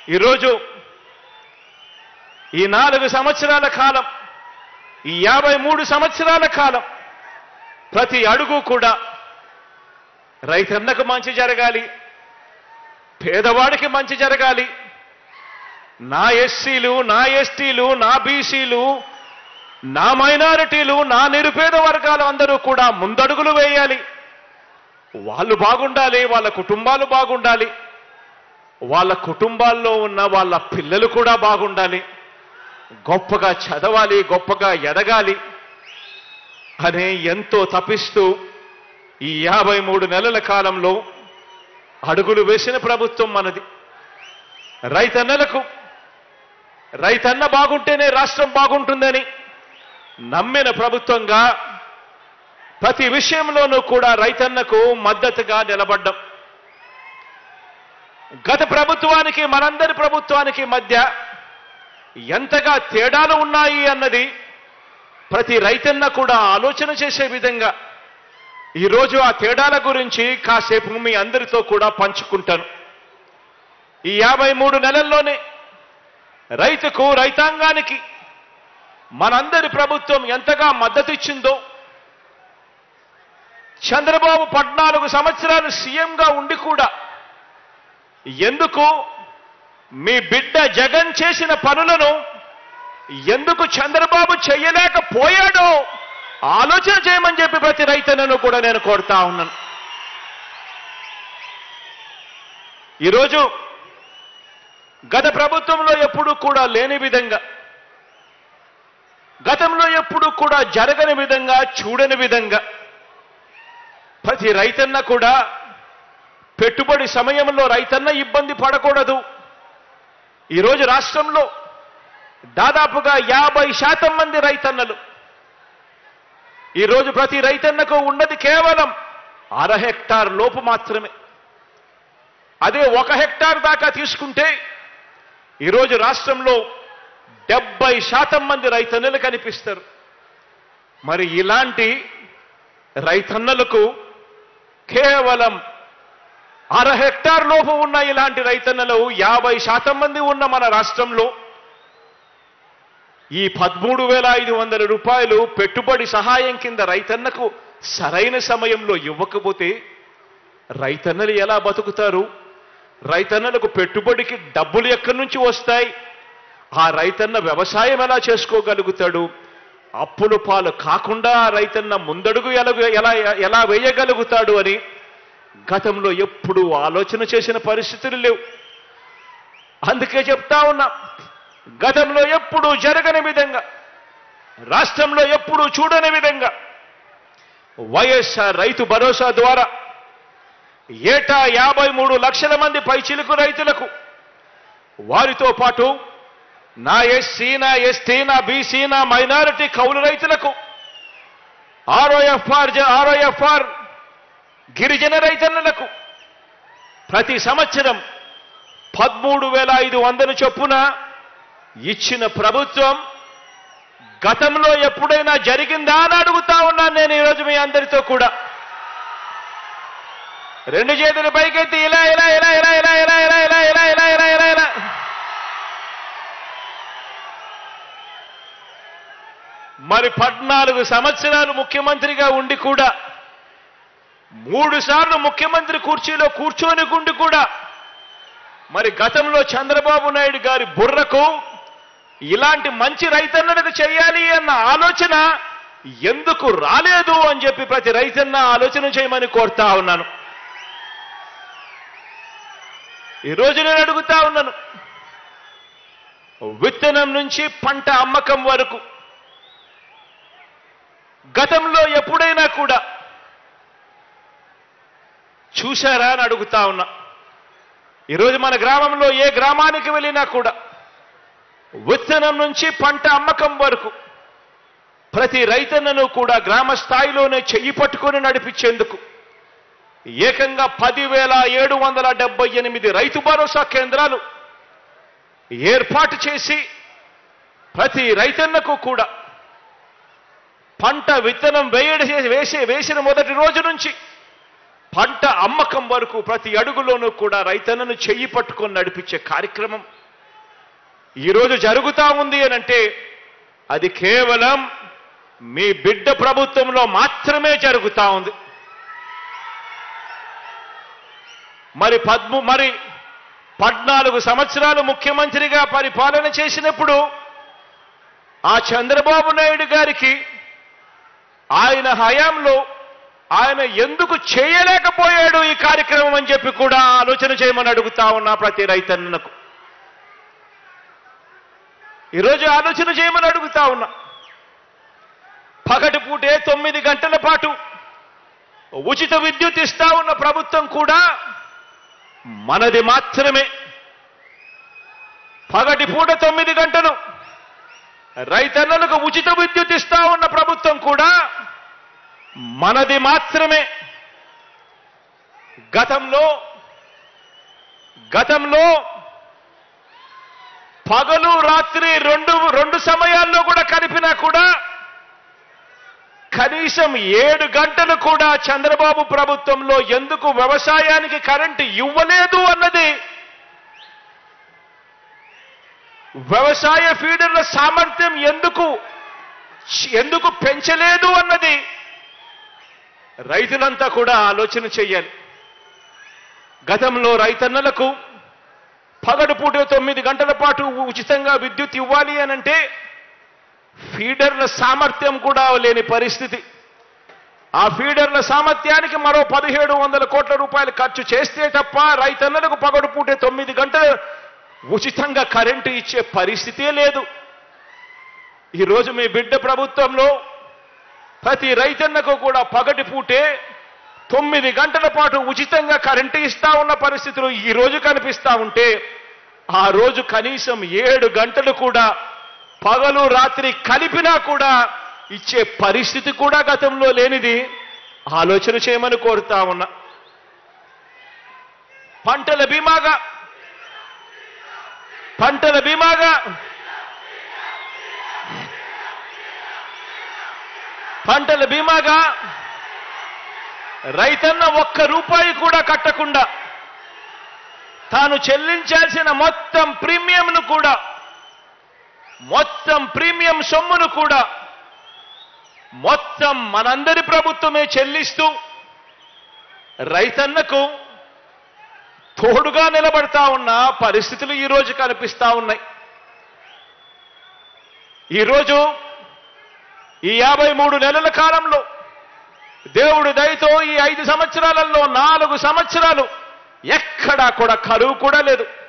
ఈరోజు ఈ నాలుగు సంవత్సరాల కాలం ఈ యాభై మూడు సంవత్సరాల కాలం ప్రతి అడుగు కూడా రైతన్నకు మంచి జరగాలి పేదవాడికి మంచి జరగాలి నా ఎస్సీలు నా ఎస్టీలు నా బీసీలు నా మైనారిటీలు నా నిరుపేద వర్గాలు అందరూ కూడా ముందడుగులు వేయాలి వాళ్ళు బాగుండాలి వాళ్ళ కుటుంబాలు బాగుండాలి వాళ్ళ కుటుంబాల్లో ఉన్న వాళ్ళ పిల్లలు కూడా బాగుండాలి గొప్పగా చదవాలి గొప్పగా ఎదగాలి అనే ఎంతో తపిస్తూ ఈ యాభై మూడు నెలల కాలంలో అడుగులు వేసిన ప్రభుత్వం మనది రైతన్నలకు రైతన్న బాగుంటేనే రాష్ట్రం బాగుంటుందని నమ్మిన ప్రభుత్వంగా ప్రతి విషయంలోనూ కూడా రైతన్నకు మద్దతుగా నిలబడ్డం గత ప్రభుత్వానికి మనందరి ప్రభుత్వానికి మధ్య ఎంతగా తేడాలు ఉన్నాయి అన్నది ప్రతి రైతన్న కూడా ఆలోచన చేసే విధంగా ఈరోజు ఆ తేడాల గురించి కాసేపు మీ అందరితో కూడా పంచుకుంటాను ఈ యాభై మూడు నెలల్లోనే రైతుకు రైతాంగానికి మనందరి ప్రభుత్వం ఎంతగా మద్దతు ఇచ్చిందో చంద్రబాబు పద్నాలుగు సంవత్సరాలు సీఎంగా ఉండి కూడా ఎందుకు మీ బిడ్డ జగన్ చేసిన పనులను ఎందుకు చంద్రబాబు చేయలేకపోయాడో ఆలోచన చేయమని చెప్పి ప్రతి రైతన్నను కూడా నేను కోరుతా ఉన్నాను ఈరోజు గత ప్రభుత్వంలో ఎప్పుడూ కూడా లేని విధంగా గతంలో ఎప్పుడూ కూడా జరగని విధంగా చూడని విధంగా ప్రతి రైతన్న కూడా పెట్టుబడి సమయంలో రైతన్న ఇబ్బంది పడకూడదు ఈరోజు రాష్ట్రంలో దాదాపుగా యాభై శాతం మంది రైతన్నలు ఈరోజు ప్రతి రైతన్నకు ఉన్నది కేవలం అర హెక్టార్ లోపు మాత్రమే అదే ఒక హెక్టార్ దాకా తీసుకుంటే ఈరోజు రాష్ట్రంలో డెబ్బై శాతం మంది రైతన్నలు కనిపిస్తారు మరి ఇలాంటి రైతన్నలకు కేవలం అర హెక్టార్ లోపు ఉన్న ఇలాంటి రైతన్నలు యాభై శాతం మంది ఉన్న మన రాష్ట్రంలో ఈ పదమూడు వేల ఐదు వందల రూపాయలు పెట్టుబడి సహాయం కింద రైతన్నకు సరైన సమయంలో ఇవ్వకపోతే రైతన్నలు ఎలా బతుకుతారు రైతన్నలకు పెట్టుబడికి డబ్బులు ఎక్కడి నుంచి వస్తాయి ఆ రైతన్న వ్యవసాయం ఎలా చేసుకోగలుగుతాడు అప్పుల పాలు కాకుండా ఆ రైతన్న ముందడుగు ఎలా ఎలా ఎలా వేయగలుగుతాడు అని గతంలో ఎప్పుడు ఆలోచన చేసిన పరిస్థితులు లేవు అందుకే చెప్తా ఉన్నా గతంలో ఎప్పుడు జరగని విధంగా రాష్ట్రంలో ఎప్పుడు చూడని విధంగా వైఎస్ఆర్ రైతు భరోసా ద్వారా ఏటా యాభై మూడు లక్షల మంది పైచిలుకు రైతులకు వారితో పాటు నా ఎస్సీ నా ఎస్టీ నా బీసీ నా మైనారిటీ కౌలు రైతులకు ఆర్ఓఎఫ్ఆర్ ఆర్ఓఎఫ్ఆర్ గిరిజన రైతన్నలకు ప్రతి సంవత్సరం పదమూడు వేల ఐదు వందలు చొప్పున ఇచ్చిన ప్రభుత్వం గతంలో ఎప్పుడైనా జరిగిందా అని అడుగుతా ఉన్నాను నేను ఈరోజు మీ అందరితో కూడా రెండు చేతులు పైకెత్తి ఇలా ఇలా ఇలా ఇలా ఇలా ఇలా ఇలా ఇలా ఇలా ఇలా ఇలా ఇలా ఇలా మరి పద్నాలుగు సంవత్సరాలు ముఖ్యమంత్రిగా ఉండి కూడా మూడు సార్లు ముఖ్యమంత్రి కుర్చీలో కూర్చొని ఉండి కూడా మరి గతంలో చంద్రబాబు నాయుడు గారి బుర్రకు ఇలాంటి మంచి రైతన్నలకు చేయాలి అన్న ఆలోచన ఎందుకు రాలేదు అని చెప్పి ప్రతి రైతన్న ఆలోచన చేయమని కోరుతా ఉన్నాను ఈరోజు నేను అడుగుతా ఉన్నాను విత్తనం నుంచి పంట అమ్మకం వరకు గతంలో ఎప్పుడైనా కూడా చూశారా అని అడుగుతా ఉన్నా ఈరోజు మన గ్రామంలో ఏ గ్రామానికి వెళ్ళినా కూడా విత్తనం నుంచి పంట అమ్మకం వరకు ప్రతి రైతన్నను కూడా గ్రామ స్థాయిలోనే చెయ్యి పట్టుకొని నడిపించేందుకు ఏకంగా పదివేల ఏడు వందల డెబ్బై ఎనిమిది రైతు భరోసా కేంద్రాలు ఏర్పాటు చేసి ప్రతి రైతన్నకు కూడా పంట విత్తనం వేయడి వేసే వేసిన మొదటి రోజు నుంచి పంట అమ్మకం వరకు ప్రతి అడుగులోనూ కూడా రైతన్నను చెయ్యి పట్టుకొని నడిపించే కార్యక్రమం ఈరోజు జరుగుతా ఉంది అని అంటే అది కేవలం మీ బిడ్డ ప్రభుత్వంలో మాత్రమే జరుగుతా ఉంది మరి పద్ము మరి పద్నాలుగు సంవత్సరాలు ముఖ్యమంత్రిగా పరిపాలన చేసినప్పుడు ఆ చంద్రబాబు నాయుడు గారికి ఆయన హయాంలో ఆయన ఎందుకు చేయలేకపోయాడు ఈ కార్యక్రమం అని చెప్పి కూడా ఆలోచన చేయమని అడుగుతా ఉన్నా ప్రతి రైతన్నకు ఈరోజు ఆలోచన చేయమని అడుగుతా ఉన్నా పగటి పూటే తొమ్మిది గంటల పాటు ఉచిత విద్యుత్ ఇస్తా ఉన్న ప్రభుత్వం కూడా మనది మాత్రమే పగటి పూట తొమ్మిది గంటలు రైతన్నలకు ఉచిత విద్యుత్ ఇస్తా ఉన్న ప్రభుత్వం కూడా మనది మాత్రమే గతంలో గతంలో పగలు రాత్రి రెండు రెండు సమయాల్లో కూడా కలిపినా కూడా కనీసం ఏడు గంటలు కూడా చంద్రబాబు ప్రభుత్వంలో ఎందుకు వ్యవసాయానికి కరెంటు ఇవ్వలేదు అన్నది వ్యవసాయ ఫీడర్ల సామర్థ్యం ఎందుకు ఎందుకు పెంచలేదు అన్నది రైతులంతా కూడా ఆలోచన చెయ్యాలి గతంలో రైతన్నలకు పగడు పూట తొమ్మిది గంటల పాటు ఉచితంగా విద్యుత్ ఇవ్వాలి అనంటే ఫీడర్ల సామర్థ్యం కూడా లేని పరిస్థితి ఆ ఫీడర్ల సామర్థ్యానికి మరో పదిహేడు వందల కోట్ల రూపాయలు ఖర్చు చేస్తే తప్ప రైతన్నలకు పగడు పూటే తొమ్మిది గంటలు ఉచితంగా కరెంటు ఇచ్చే పరిస్థితే లేదు ఈరోజు మీ బిడ్డ ప్రభుత్వంలో ప్రతి రైతన్నకు కూడా పగటి పూటే తొమ్మిది గంటల పాటు ఉచితంగా కరెంటు ఇస్తా ఉన్న పరిస్థితులు ఈ రోజు కనిపిస్తా ఉంటే ఆ రోజు కనీసం ఏడు గంటలు కూడా పగలు రాత్రి కలిపినా కూడా ఇచ్చే పరిస్థితి కూడా గతంలో లేనిది ఆలోచన చేయమని కోరుతా ఉన్నా పంటల బీమాగా పంటల బీమాగా పంటల బీమాగా రైతన్న ఒక్క రూపాయి కూడా కట్టకుండా తాను చెల్లించాల్సిన మొత్తం ప్రీమియంను కూడా మొత్తం ప్రీమియం సొమ్మును కూడా మొత్తం మనందరి ప్రభుత్వమే చెల్లిస్తూ రైతన్నకు తోడుగా నిలబడతా ఉన్న పరిస్థితులు ఈరోజు కనిపిస్తా ఉన్నాయి ఈరోజు ఈ యాభై మూడు నెలల కాలంలో దేవుడి దయతో ఈ ఐదు సంవత్సరాలలో నాలుగు సంవత్సరాలు ఎక్కడా కూడా కరువు కూడా లేదు